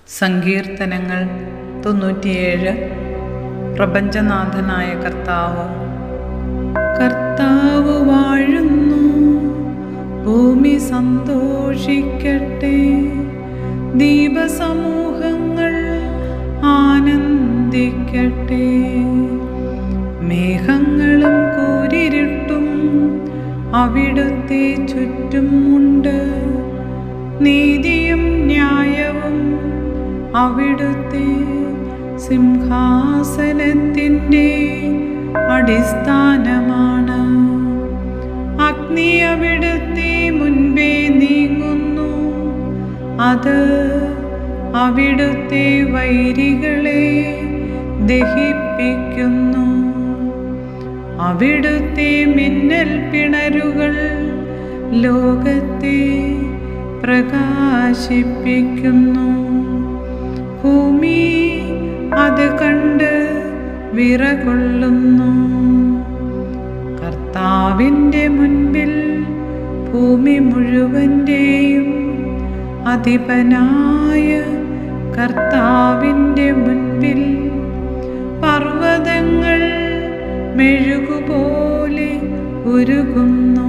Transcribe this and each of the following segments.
സങ്കീർത്തനങ്ങൾ തൊണ്ണൂറ്റിയേഴ് പ്രപഞ്ചനാഥനായ കർത്താവ് കർത്താവ് വാഴുന്നു ഭൂമി സന്തോഷിക്കട്ടെ ദീപസമൂഹങ്ങൾ ആനന്ദിക്കട്ടെ മേഘങ്ങളും കൂരിരുട്ടും അവിടുത്തെ ചുറ്റുമുണ്ട് നീതിയും ന്യായവും അവിടുത്തെ സിംഹാസനത്തിൻ്റെ അടിസ്ഥാനമാണ് അഗ്നി അവിടുത്തെ മുൻപേ നീങ്ങുന്നു അത് അവിടുത്തെ വൈരികളെ ദഹിപ്പിക്കുന്നു അവിടുത്തെ മിന്നൽ പിണരുകൾ ലോകത്തെ പ്രകാശിപ്പിക്കുന്നു ഭൂമി അത് കണ്ട് വിറകൊള്ളുന്നു കർത്താവിൻ്റെ മുൻപിൽ ഭൂമി മുഴുവൻ്റെയും അധിപനായ കർത്താവിൻ്റെ മുൻപിൽ പർവ്വതങ്ങൾ മെഴുകുപോലെ ഉരുകുന്നു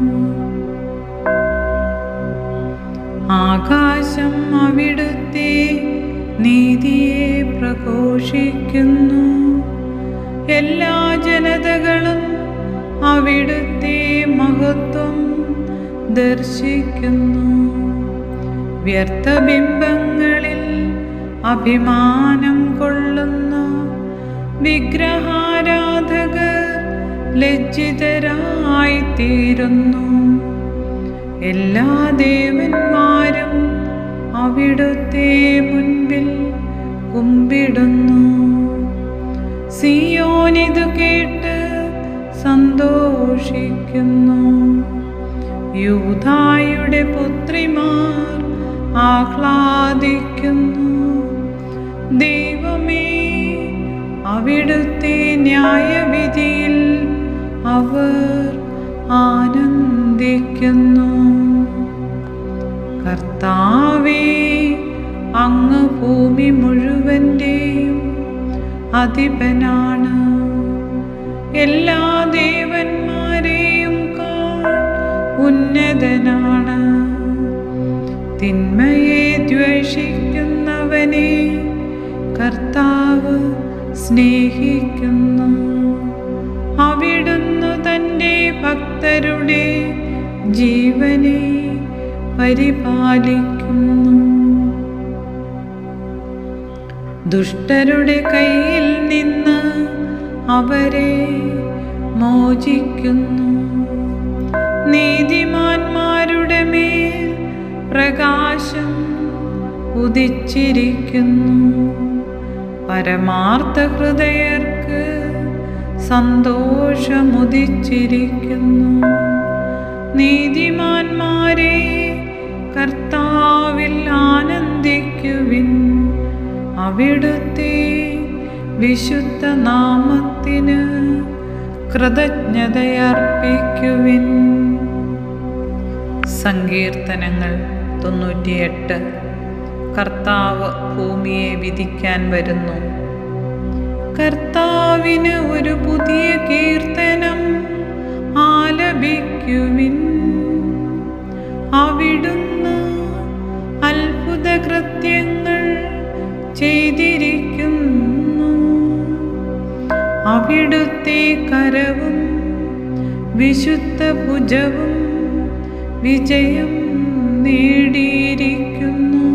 ആകാശം അവിടുത്തെ നീതിയെ പ്രഘോഷിക്കുന്നു എല്ലാ ജനതകളും അവിടുത്തെ മഹത്വം ദർശിക്കുന്നു വ്യർത്ഥബിംബങ്ങളിൽ അഭിമാനം കൊള്ളുന്ന വിഗ്രഹാരാധകർ ലജ്ജിതരായിത്തീരുന്നു എല്ലാ ദേവന്മാരും അവിടുത്തെ മുൻപിൽ കുമ്പിടുന്നു സിയോനിതു കേട്ട് സന്തോഷിക്കുന്നു യൂതായുടെ പുത്രിമാർ ആഹ്ലാദിക്കുന്നു ദൈവമേ അവിടുത്തെ ന്യായവിധിയിൽ അവർ ആനന്ദിക്കുന്നു കർത്താവേ അങ്ങ് ഭൂമി മുഴുവൻ്റെയും അധിപനാണ് എല്ലാ ദേവന്മാരെയും കാൾ ഉന്നതനാണ് തിന്മയെ ദ്വേഷിക്കുന്നവനെ കർത്താവ് സ്നേഹിക്കുന്നു അവിടുന്ന് തൻ്റെ ഭക്തരുടെ ജീവനെ പരിപാലിക്കുന്നു ദുഷ്ടരുടെ കയ്യിൽ നിന്ന് അവരെ മോചിക്കുന്നു നീതിമാന്മാരുടെ മേൽ പ്രകാശം ഉദിച്ചിരിക്കുന്നു പരമാർത്ഥ ഹൃദയർക്ക് സന്തോഷമുദിച്ചിരിക്കുന്നു നീതിമാന്മാരെ കർത്താവിൽ ആനന്ദിക്കുവിൻ അവിടുത്തെ വിശുദ്ധ നാമത്തിന് കൃതജ്ഞതയർപ്പിക്കുവിൻ സങ്കീർത്തനങ്ങൾ തൊണ്ണൂറ്റിയെട്ട് കർത്താവ് ഭൂമിയെ വിധിക്കാൻ വരുന്നു കർത്താവിന് ഒരു പുതിയ കീർത്തനം ആലപിക്കുവിൻ അവിടുന്ന് അത്ഭുത കൃത്യങ്ങൾ ചെയ്തിരിക്കുന്നു അവിടുത്തെ കരവും വിശുദ്ധ ഭുജവും വിജയം നേടിയിരിക്കുന്നു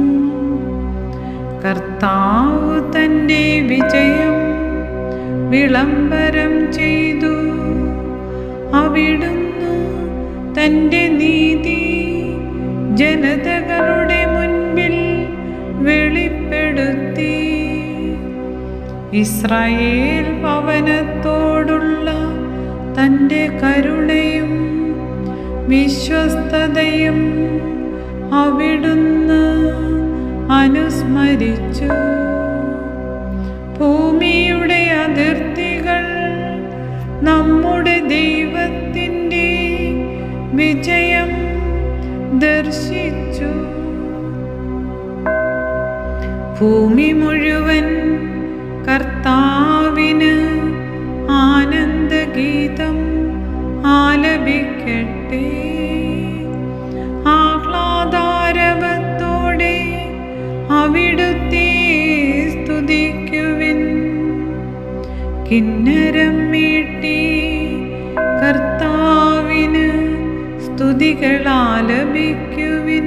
കർത്താവ് തൻ്റെ വിജയം വിളംബരം ചെയ്തു അവിടുന്ന് തൻ്റെ നീതി ജനതകളുടെ മുൻപിൽ വെളിപ്പെടുത്തി ഇസ്രായേൽ ഭവനത്തോടുള്ള തൻ്റെ കരുണയും വിശ്വസ്തതയും അവിടുന്ന് അനുസ്മരിച്ചു ഭൂമിയുടെ അതിർത്തികൾ നമ്മുടെ ദൈവത്തിൻ്റെ വിജയം ദർശിച്ചു ഭൂമി മുഴുവൻ കർത്താവിന് ആനന്ദഗീതം ആലപിക്കട്ടെ ആഹ്ലാദാരവത്തോടെ അവിടുത്തെ സ്തുതിക്കുവിൻ കിന്നരം മീട്ടി കർത്താവിന് സ്തുതികളാലപിക്കുവിൻ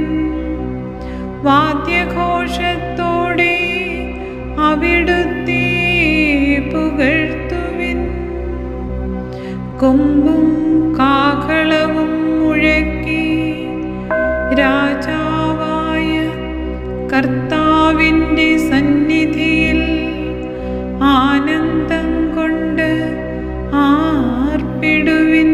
വാദ്യഘോഷത്തോടെ അവിടുത്തെ പുകഴ്ത്തുവിൻ കൊമ്പും കാഹളവും മുഴക്കി രാജാവായ കർത്താവിൻ്റെ സന്നിധിയിൽ ആനന്ദം കൊണ്ട് ആർപ്പിടുവിൻ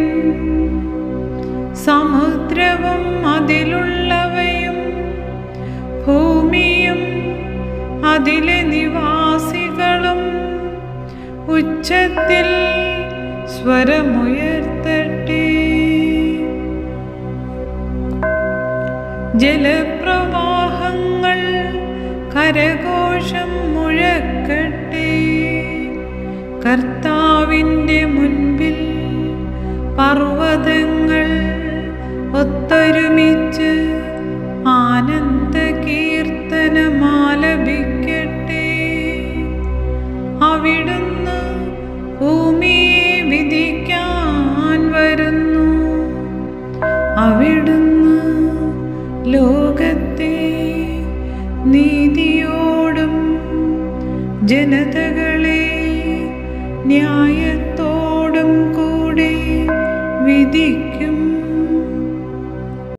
സമുദ്രവും അതിലുള്ളവയും ഭൂമിയും അതിലെ നിവാസികളും ഉച്ചത്തിൽ സ്വരമുയർത്തട്ടെ ജലപ്രവാഹങ്ങൾ കരഘോഷം മുഴക്കട്ടെ കർത്താവിൻ്റെ മുൻപിൽ പർവ്വതങ്ങൾ ഒത്തൊരുമിച്ച് ആനന്ദ കീർത്തനമാലപിക്കട്ടെ അവിടുന്ന് ഭൂമിയെ വിധിക്കാൻ വരുന്നു അവിടുന്ന് ലോകത്തെ നീതിയോടും ജനതകളെ ന്യായ